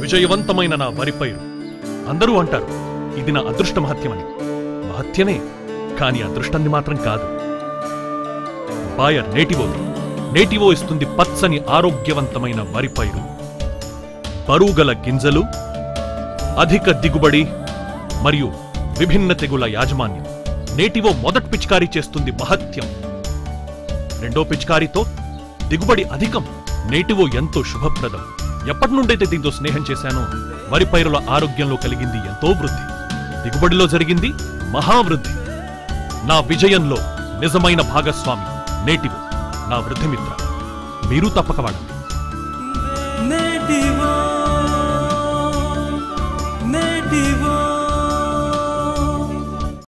విజయవంతమైన నా వరి పైరు అందరూ అంటారు ఇది నా అదృష్ట మహత్యమని మహత్యమే కాని అదృష్టాన్ని మాత్రం కాదు బాయర్ నేటివో నేటివో ఇస్తుంది పచ్చని ఆరోగ్యవంతమైన వరి పైరు బరువుగల గింజలు అధిక దిగుబడి మరియు విభిన్న తెగుల యాజమాన్యం నేటివో మొదటి పిచికారీ చేస్తుంది మహత్యం రెండో పిచికారీతో దిగుబడి అధికం నేటివో ఎంతో శుభప్రదం ఎప్పటి నుండైతే దీంతో స్నేహం చేశానో వరి పైరుల ఆరోగ్యంలో కలిగింది ఎంతో వృద్ధి దిగుబడిలో జరిగింది మహావృద్ధి నా విజయంలో నిజమైన భాగస్వామి నేటివో నా వృద్ధిమిత్ర మీరు తప్పక వాడండి